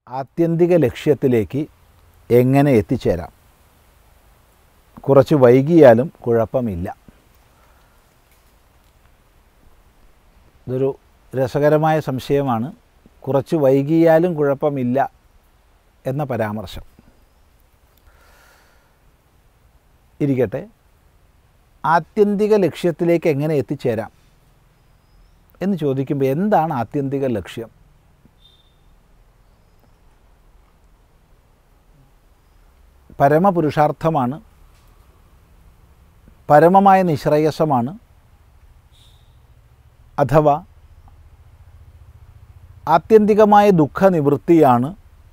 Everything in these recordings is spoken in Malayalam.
ആത്യന്തിക ലക്ഷ്യത്തിലേക്ക് എങ്ങനെ എത്തിച്ചേരാം കുറച്ച് വൈകിയാലും കുഴപ്പമില്ല ഇതൊരു രസകരമായ സംശയമാണ് കുറച്ച് വൈകിയാലും കുഴപ്പമില്ല എന്ന പരാമർശം ഇരിക്കട്ടെ ആത്യന്തിക ലക്ഷ്യത്തിലേക്ക് എങ്ങനെ എത്തിച്ചേരാം എന്ന് ചോദിക്കുമ്പോൾ എന്താണ് ആത്യന്തിക ലക്ഷ്യം പരമപുരുഷാർത്ഥമാണ് പരമമായ നിശ്രേയസമാണ് അഥവാ ആത്യന്തികമായ ദുഃഖനിവൃത്തിയാണ്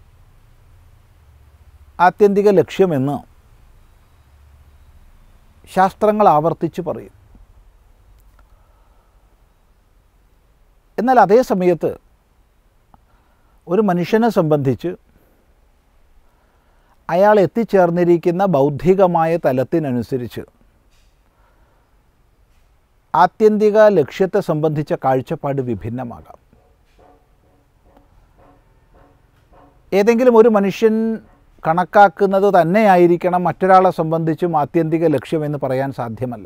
ആത്യന്തിക ലക്ഷ്യമെന്ന് ശാസ്ത്രങ്ങൾ ആവർത്തിച്ച് പറയും എന്നാൽ അതേ സമയത്ത് ഒരു മനുഷ്യനെ സംബന്ധിച്ച് അയാൾ എത്തിച്ചേർന്നിരിക്കുന്ന ബൗദ്ധികമായ തലത്തിനനുസരിച്ച് ആത്യന്തിക ലക്ഷ്യത്തെ സംബന്ധിച്ച കാഴ്ചപ്പാട് വിഭിന്നമാകാം ഏതെങ്കിലും ഒരു മനുഷ്യൻ കണക്കാക്കുന്നത് തന്നെയായിരിക്കണം മറ്റൊരാളെ സംബന്ധിച്ചും ആത്യന്തിക ലക്ഷ്യമെന്ന് പറയാൻ സാധ്യമല്ല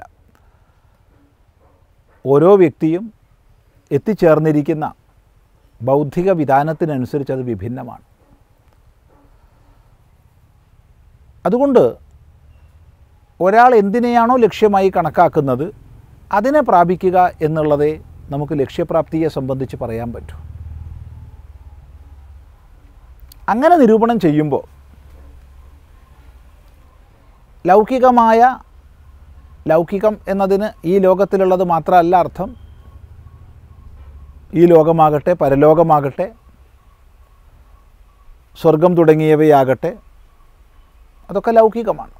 ഓരോ വ്യക്തിയും എത്തിച്ചേർന്നിരിക്കുന്ന ബൗദ്ധിക വിധാനത്തിനനുസരിച്ച് അത് വിഭിന്നമാണ് അതുകൊണ്ട് ഒരാൾ എന്തിനെയാണോ ലക്ഷ്യമായി കണക്കാക്കുന്നത് അതിനെ പ്രാപിക്കുക എന്നുള്ളതേ നമുക്ക് ലക്ഷ്യപ്രാപ്തിയെ സംബന്ധിച്ച് പറയാൻ പറ്റൂ അങ്ങനെ നിരൂപണം ചെയ്യുമ്പോൾ ലൗകികമായ ലൗകികം എന്നതിന് ഈ ലോകത്തിലുള്ളത് മാത്രമല്ല അർത്ഥം ഈ ലോകമാകട്ടെ പരലോകമാകട്ടെ സ്വർഗം തുടങ്ങിയവയാകട്ടെ അതൊക്കെ ലൗകികമാണ്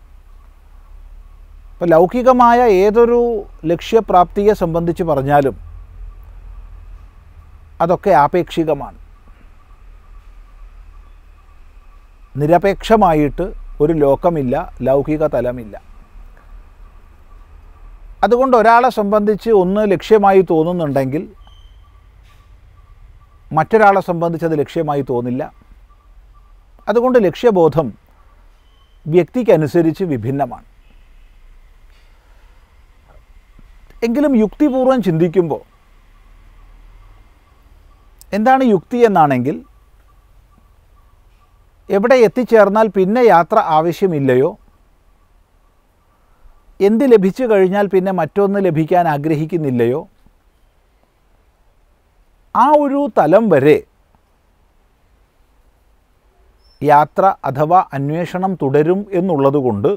അപ്പോൾ ലൗകികമായ ഏതൊരു ലക്ഷ്യപ്രാപ്തിയെ സംബന്ധിച്ച് പറഞ്ഞാലും അതൊക്കെ ആപേക്ഷികമാണ് നിരപേക്ഷമായിട്ട് ഒരു ലോകമില്ല ലൗകിക തലമില്ല അതുകൊണ്ട് ഒരാളെ സംബന്ധിച്ച് ഒന്ന് ലക്ഷ്യമായി തോന്നുന്നുണ്ടെങ്കിൽ മറ്റൊരാളെ സംബന്ധിച്ച് അത് ലക്ഷ്യമായി തോന്നില്ല അതുകൊണ്ട് ലക്ഷ്യബോധം വ്യക്തിക്കനുസരിച്ച് വിഭിന്നമാണ് എങ്കിലും യുക്തിപൂർവം ചിന്തിക്കുമ്പോൾ എന്താണ് യുക്തി എന്നാണെങ്കിൽ എവിടെ എത്തിച്ചേർന്നാൽ പിന്നെ യാത്ര ആവശ്യമില്ലയോ എന്ത് ലഭിച്ചു കഴിഞ്ഞാൽ പിന്നെ മറ്റൊന്ന് ലഭിക്കാൻ ആഗ്രഹിക്കുന്നില്ലയോ ആ ഒരു തലം വരെ യാത്ര അഥവാ അന്വേഷണം തുടരും എന്നുള്ളതുകൊണ്ട്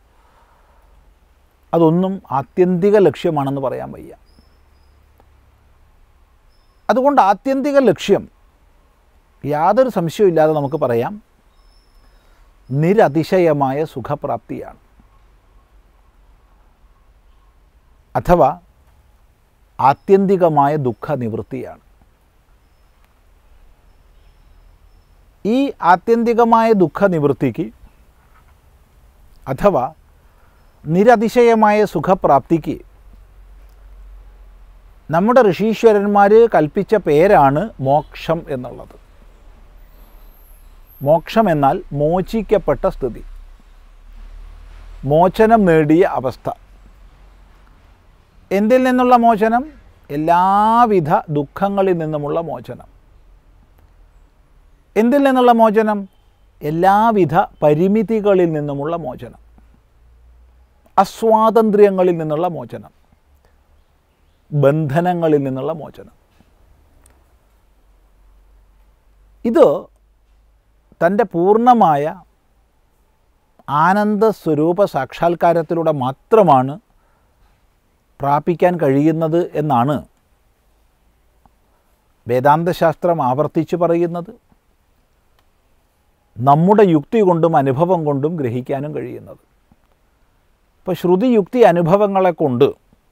അതൊന്നും ആത്യന്തിക ലക്ഷ്യമാണെന്ന് പറയാൻ വയ്യ അതുകൊണ്ട് ആത്യന്തിക ലക്ഷ്യം യാതൊരു സംശയമില്ലാതെ നമുക്ക് പറയാം നിരതിശയമായ സുഖപ്രാപ്തിയാണ് അഥവാ ആത്യന്തികമായ ദുഃഖനിവൃത്തിയാണ് ഈ ആത്യന്തികമായ ദുഃഖനിവൃത്തിക്ക് അഥവാ നിരതിശയമായ സുഖപ്രാപ്തിക്ക് നമ്മുടെ ഋഷീശ്വരന്മാർ കൽപ്പിച്ച പേരാണ് മോക്ഷം എന്നുള്ളത് മോക്ഷം എന്നാൽ മോചിക്കപ്പെട്ട സ്ഥിതി മോചനം നേടിയ അവസ്ഥ എന്തിൽ നിന്നുള്ള മോചനം എല്ലാവിധ ദുഃഖങ്ങളിൽ നിന്നുമുള്ള മോചനം എന്തിൽ നിന്നുള്ള മോചനം എല്ലാവിധ പരിമിതികളിൽ നിന്നുമുള്ള മോചനം അസ്വാതന്ത്ര്യങ്ങളിൽ നിന്നുള്ള മോചനം ബന്ധനങ്ങളിൽ നിന്നുള്ള മോചനം ഇത് തൻ്റെ പൂർണ്ണമായ ആനന്ദ സ്വരൂപ സാക്ഷാത്കാരത്തിലൂടെ മാത്രമാണ് പ്രാപിക്കാൻ കഴിയുന്നത് എന്നാണ് വേദാന്തശാസ്ത്രം ആവർത്തിച്ച് പറയുന്നത് നമ്മുടെ യുക്തി കൊണ്ടും അനുഭവം കൊണ്ടും ഗ്രഹിക്കാനും കഴിയുന്നത് ഇപ്പോൾ ശ്രുതി യുക്തി അനുഭവങ്ങളെ കൊണ്ട്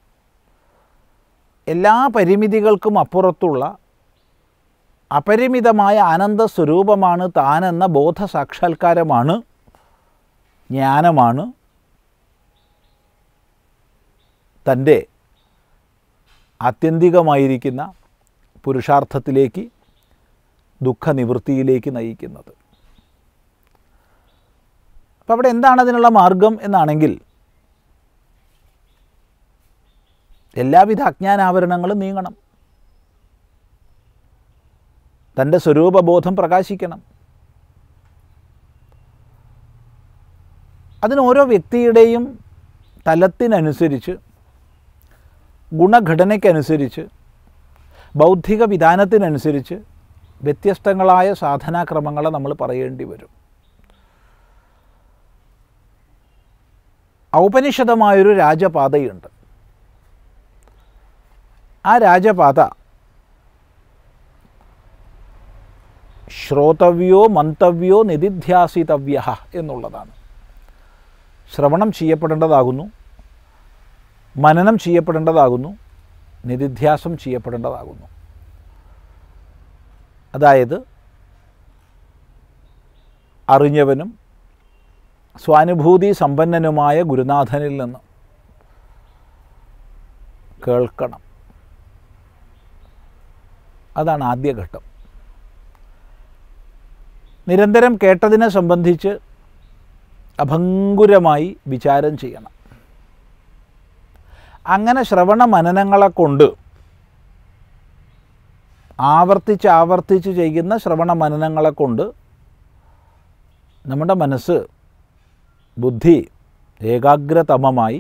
എല്ലാ പരിമിതികൾക്കും അപ്പുറത്തുള്ള അപരിമിതമായ ആനന്ദ സ്വരൂപമാണ് താനെന്ന ബോധ സാക്ഷാത്കാരമാണ് ജ്ഞാനമാണ് തൻ്റെ ആത്യന്തികമായിരിക്കുന്ന പുരുഷാർത്ഥത്തിലേക്ക് ദുഃഖനിവൃത്തിയിലേക്ക് നയിക്കുന്നത് അപ്പം അവിടെ എന്താണ് അതിനുള്ള മാർഗം എന്നാണെങ്കിൽ എല്ലാവിധ അജ്ഞാനാവരണങ്ങളും നീങ്ങണം തൻ്റെ സ്വരൂപബോധം പ്രകാശിക്കണം അതിന് ഓരോ വ്യക്തിയുടെയും തലത്തിനനുസരിച്ച് ഗുണഘടനയ്ക്കനുസരിച്ച് ബൗദ്ധിക വിധാനത്തിനനുസരിച്ച് വ്യത്യസ്തങ്ങളായ സാധനാക്രമങ്ങളെ നമ്മൾ പറയേണ്ടി വരും ഔപനിഷദമായൊരു രാജപാതയുണ്ട് ആ രാജപാത ശ്രോതവ്യോ മന്തവ്യോ നിധിധ്യാസിതവ്യ എന്നുള്ളതാണ് ശ്രവണം ചെയ്യപ്പെടേണ്ടതാകുന്നു മനനം ചെയ്യപ്പെടേണ്ടതാകുന്നു നിധിധ്യാസം ചെയ്യപ്പെടേണ്ടതാകുന്നു അതായത് അറിഞ്ഞവനും സ്വാനുഭൂതി സമ്പന്നനുമായ ഗുരുനാഥനിൽ നിന്ന് കേൾക്കണം അതാണ് ആദ്യഘട്ടം നിരന്തരം കേട്ടതിനെ സംബന്ധിച്ച് അഭങ്കുരമായി വിചാരം ചെയ്യണം അങ്ങനെ ശ്രവണ മനനങ്ങളെ കൊണ്ട് ആവർത്തിച്ച് ആവർത്തിച്ച് ചെയ്യുന്ന ശ്രവണ മനനങ്ങളെ കൊണ്ട് നമ്മുടെ മനസ്സ് ബുദ്ധി ഏകാഗ്രതമമായി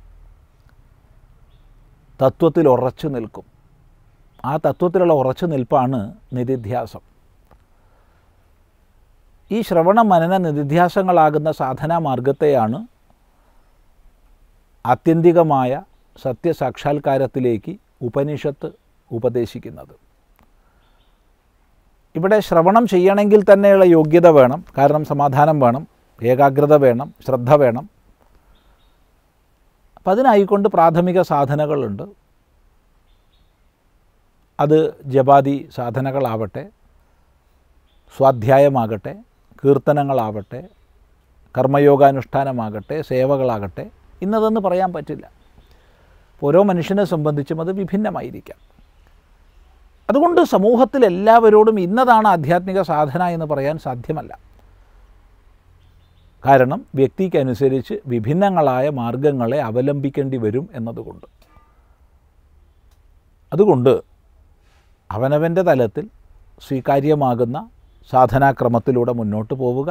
തത്വത്തിൽ ഉറച്ചു നിൽക്കും ആ തത്വത്തിലുള്ള ഉറച്ചു നിൽപ്പാണ് നിധിധ്യാസം ഈ ശ്രവണ മനന നിധിധ്യാസങ്ങളാകുന്ന സാധനാ മാർഗത്തെയാണ് ആത്യന്തികമായ സത്യസാക്ഷാത്കാരത്തിലേക്ക് ഉപനിഷത്ത് ഉപദേശിക്കുന്നത് ഇവിടെ ശ്രവണം ചെയ്യണമെങ്കിൽ തന്നെയുള്ള യോഗ്യത വേണം കാരണം സമാധാനം വേണം ഏകാഗ്രത വേണം ശ്രദ്ധ വേണം അപ്പം അതിനായിക്കൊണ്ട് പ്രാഥമിക സാധനകളുണ്ട് അത് ജപാതി സാധനകളാവട്ടെ സ്വാധ്യായമാകട്ടെ കീർത്തനങ്ങളാവട്ടെ കർമ്മയോഗാനുഷ്ഠാനമാകട്ടെ സേവകളാകട്ടെ ഇന്നതെന്ന് പറയാൻ പറ്റില്ല ഓരോ മനുഷ്യനെ സംബന്ധിച്ചും അത് വിഭിന്നമായിരിക്കാം അതുകൊണ്ട് സമൂഹത്തിൽ എല്ലാവരോടും ഇന്നതാണ് ആധ്യാത്മിക സാധന എന്ന് പറയാൻ സാധ്യമല്ല കാരണം വ്യക്തിക്കനുസരിച്ച് വിഭിന്നങ്ങളായ മാർഗങ്ങളെ അവലംബിക്കേണ്ടി വരും എന്നതുകൊണ്ട് അതുകൊണ്ട് അവനവൻ്റെ തലത്തിൽ സ്വീകാര്യമാകുന്ന സാധനാക്രമത്തിലൂടെ മുന്നോട്ട് പോവുക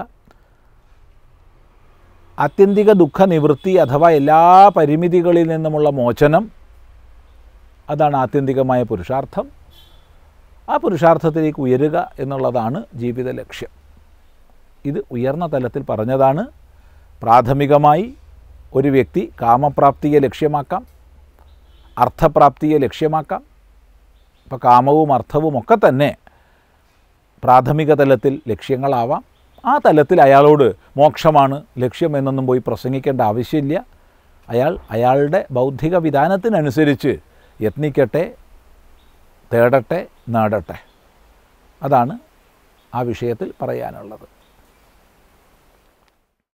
ആത്യന്തിക ദുഃഖനിവൃത്തി അഥവാ എല്ലാ പരിമിതികളിൽ നിന്നുമുള്ള മോചനം അതാണ് ആത്യന്തികമായ പുരുഷാർത്ഥം ആ പുരുഷാർത്ഥത്തിലേക്ക് ഉയരുക എന്നുള്ളതാണ് ജീവിത ലക്ഷ്യം ഇത് ഉയർന്ന തലത്തിൽ പറഞ്ഞതാണ് പ്രാഥമികമായി ഒരു വ്യക്തി കാമപ്രാപ്തിയെ ലക്ഷ്യമാക്കാം അർത്ഥപ്രാപ്തിയെ ലക്ഷ്യമാക്കാം ഇപ്പോൾ കാമവും അർത്ഥവും ഒക്കെ തന്നെ പ്രാഥമിക തലത്തിൽ ലക്ഷ്യങ്ങളാവാം ആ തലത്തിൽ അയാളോട് മോക്ഷമാണ് ലക്ഷ്യം എന്നൊന്നും പോയി പ്രസംഗിക്കേണ്ട ആവശ്യമില്ല അയാൾ അയാളുടെ ബൗദ്ധിക വിധാനത്തിനനുസരിച്ച് യത്നിക്കട്ടെ തേടട്ടെ നേടട്ടെ അതാണ് ആ വിഷയത്തിൽ പറയാനുള്ളത്